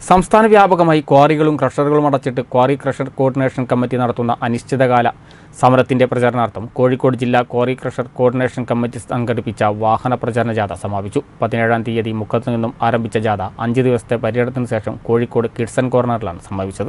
സംസ്ഥാന വ്യാപകമായി ക്വാറികളും ക്രഷറുകളും അടച്ചിട്ട് ക്വാറി ക്രഷർ കോർഡിനേഷൻ കമ്മിറ്റി നടത്തുന്ന അനിശ്ചിതകാല സമരത്തിന്റെ പ്രചരണാർത്ഥം കോഴിക്കോട് ജില്ലാ ക്വാറി ക്രഷർ കോർഡിനേഷൻ കമ്മിറ്റി സംഘടിപ്പിച്ച വാഹന പ്രചരണ ജാഥ സമാപിച്ചു പതിനേഴാം തീയതി മുക്കത്തു നിന്നും ആരംഭിച്ച ജാഥ അഞ്ച് ദിവസത്തെ പര്യടനത്തിന് ശേഷം കോഴിക്കോട് കിഡ്സൺ കോർണറിലാണ് സമാപിച്ചത്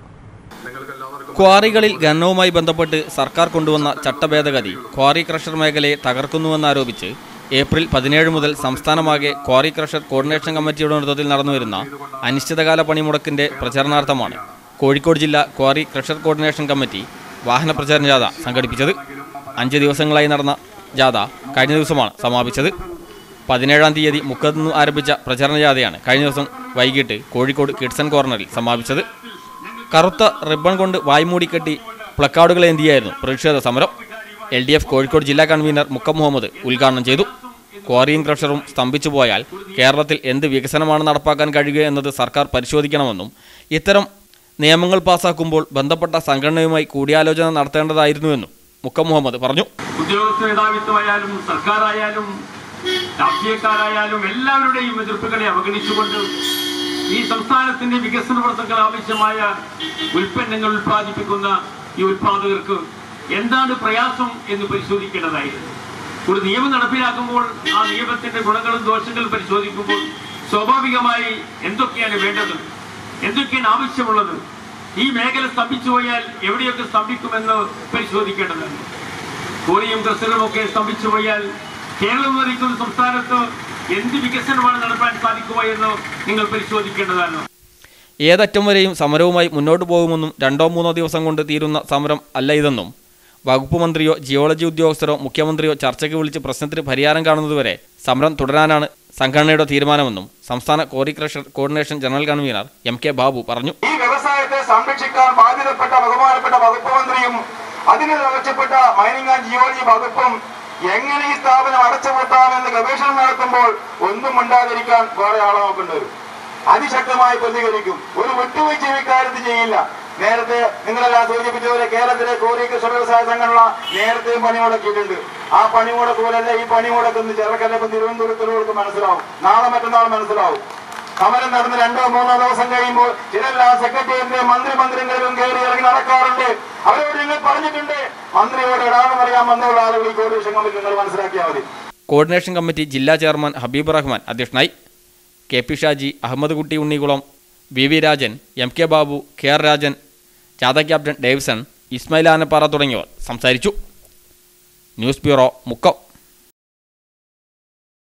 ക്വാറികളിൽ ഖനനവുമായി ബന്ധപ്പെട്ട് സർക്കാർ കൊണ്ടുവന്ന ചട്ടഭേദഗതി ക്വാറി ക്രഷർ മേഖലയെ തകർക്കുന്നുവെന്നാരോപിച്ച് ഏപ്രിൽ പതിനേഴ് മുതൽ സംസ്ഥാനമാകെ ക്വാറി ക്രഷർ കോർഡിനേഷൻ കമ്മിറ്റിയുടെ നേതൃത്വത്തിൽ നടന്നുവരുന്ന അനിശ്ചിതകാല പണിമുടക്കിന്റെ പ്രചരണാർത്ഥമാണ് കോഴിക്കോട് ജില്ലാ ക്വാറി ക്രഷർ കോർഡിനേഷൻ കമ്മിറ്റി വാഹന പ്രചരണ ജാഥ സംഘടിപ്പിച്ചത് അഞ്ച് ദിവസങ്ങളായി നടന്ന ജാഥ കഴിഞ്ഞ ദിവസമാണ് സമാപിച്ചത് പതിനേഴാം തീയതി മുക്കത്ത് നിന്ന് ആരംഭിച്ച പ്രചരണ ജാഥയാണ് കഴിഞ്ഞ ദിവസം വൈകിട്ട് കോഴിക്കോട് കിഡ്സൺ കോർണറിൽ സമാപിച്ചത് കറുത്ത റിബൺ കൊണ്ട് വായ്മൂടിക്കെട്ടി പ്ലക്കാർഡുകൾ ഏന്തിയായിരുന്നു പ്രതിഷേധ സമരം എൽ ഡി എഫ് കോഴിക്കോട് ജില്ലാ കൺവീനർ മുക്കം മുഹമ്മദ് ഉദ്ഘാടനം ചെയ്തു ക്വാറിയും ക്രഷറും സ്തംഭിച്ചു പോയാൽ കേരളത്തിൽ എന്ത് വികസനമാണ് നടപ്പാക്കാൻ കഴിയുക എന്നത് സർക്കാർ പരിശോധിക്കണമെന്നും ഇത്തരം നിയമങ്ങൾ പാസാക്കുമ്പോൾ ബന്ധപ്പെട്ട സംഘടനയുമായി കൂടിയാലോചന നടത്തേണ്ടതായിരുന്നുവെന്നും മുക്കം മുഹമ്മദ് പറഞ്ഞു ഉദ്യോഗസ്ഥ മേധാവിത്വമായാലും സർക്കാരായാലും രാഷ്ട്രീയക്കാരായാലും എല്ലാവരുടെയും എതിർപ്പുകളെ അവഗണിച്ചുകൊണ്ട് ഈ സംസ്ഥാനത്തിന്റെ വികസന പ്രവർത്തനങ്ങൾ ആവശ്യമായ ഉൽപ്പന്നങ്ങൾ ഉൽപ്പാദിപ്പിക്കുന്ന ഈ ഉൽപാദകർക്ക് എന്താണ് പ്രയാസം എന്ന് പരിശോധിക്കേണ്ടതായിരുന്നു ഒരു നിയമം നടപ്പിലാക്കുമ്പോൾ ആ നിയമത്തിന്റെ ഗുണങ്ങളും ദോഷങ്ങളും പരിശോധിക്കുമ്പോൾ സ്വാഭാവികമായി എന്തൊക്കെയാണ് വേണ്ടത് എന്തൊക്കെയാണ് ആവശ്യമുള്ളത് ഈ മേഖല സ്തംഭിച്ചു പോയാൽ എവിടെയൊക്കെ സ്തംഭിക്കുമെന്ന് പരിശോധിക്കേണ്ടതുണ്ട് കോറിയും ക്ലസ്റ്ററും ഒക്കെ സ്തംഭിച്ചു പോയാൽ കേരളം ഭരിക്കുന്ന സംസ്ഥാനത്ത് എന്ത് വികസനമാണ് നടത്താൻ സാധിക്കുക എന്ന് നിങ്ങൾ പരിശോധിക്കേണ്ടതാണ് ഏതറ്റം വരെയും സമരവുമായി മുന്നോട്ട് പോകുമെന്നും രണ്ടോ മൂന്നോ ദിവസം കൊണ്ട് തീരുന്ന സമരം അല്ല ഇതെന്നും വകുപ്പ് മന്ത്രിയോ ജിയോളജി ഉദ്യോഗസ്ഥരോ മുഖ്യമന്ത്രിയോ ചർച്ചയ്ക്ക് വിളിച്ച് പ്രശ്നത്തിന് പരിഹാരം കാണുന്നതുവരെ സമരം തുടരാനാണ് സംഘടനയുടെ തീരുമാനമെന്നും സംസ്ഥാന quarry crusher coordination general convener M K Babu പറഞ്ഞു ഈ വ്യവസായത്തെ സംരക്ഷിക്കാൻ ബാധ്യതപ്പെട്ട ബഹുമാനപ്പെട്ട വകുപ്പ് മന്ത്രിയും അതിന് ആവശ്യപ്പെട്ട മൈനിങ് ആൻഡ് ജിയോളജി വകുപ്പും എങ്ങനെ ഈ സ്ഥാപനം അടച്ചുപൂട്ടാമെന്ന് ഗവേഷണം നടത്തുമ്പോൾ ഒന്നും ഉണ്ടാതിരിക്കാൻ കുറെ ആളെ നോക്കേണ്ടി വരും അതിശക്തമായി പ്രതികരിക്കും ഒരു വിട്ടുവീഴ്ച ഇക്കാര്യത്തിൽ ചെയ്യില്ല നേരത്തെ നിങ്ങളെല്ലാം സൂചിപ്പിച്ചതുപോലെ കേരളത്തിലെ കോറി കൃഷി വ്യവസായ സംഘടന നേരത്തെയും പണിമുടക്കിയിട്ടുണ്ട് ആ പണിമുടക്ക് പോലല്ല ഈ പണിമുടക്കുന്ന ചെറുക്കല്ലപ്പം തിരുവനന്തപുരത്തുള്ളവർക്ക് മനസ്സിലാവും നാളെ മറ്റന്നാൾ മനസ്സിലാവും സമരം നടന്ന് രണ്ടോ മൂന്നോ ദിവസം കഴിയുമ്പോൾ ചിലെല്ലാ സെക്രട്ടേറിയറ്റിലെ മന്ത്രി മന്ദിരങ്ങളിലും കയറി ഇറങ്ങി നടക്കാറുണ്ട് അവരോട് നിങ്ങൾ പറഞ്ഞിട്ടുണ്ട് മന്ത്രിയോട് ഇടാന്ന് പറയാൻ വന്നുള്ള ആളുകൾ ഈ കോർഡിനേഷൻ കമ്മിറ്റി നിങ്ങൾ മനസ്സിലാക്കിയാൽ മതി കോർഡിനേഷൻ കമ്മിറ്റി ജില്ലാ ചെയർമാൻ ഹബീബ് റഹ്മാൻ അധ്യക്ഷനായി K P Shaji Ahammed Kutty Unnikulam V V Rajan M K Babu K R Rajan ജാഥ ക്യാപ്റ്റൻ ഡേവിസൺ ഇസ്മായിൽ ആനപ്പാറ തുടങ്ങിയവർ സംസാരിച്ചു ന്യൂസ് ബ്യൂറോ മുക്കം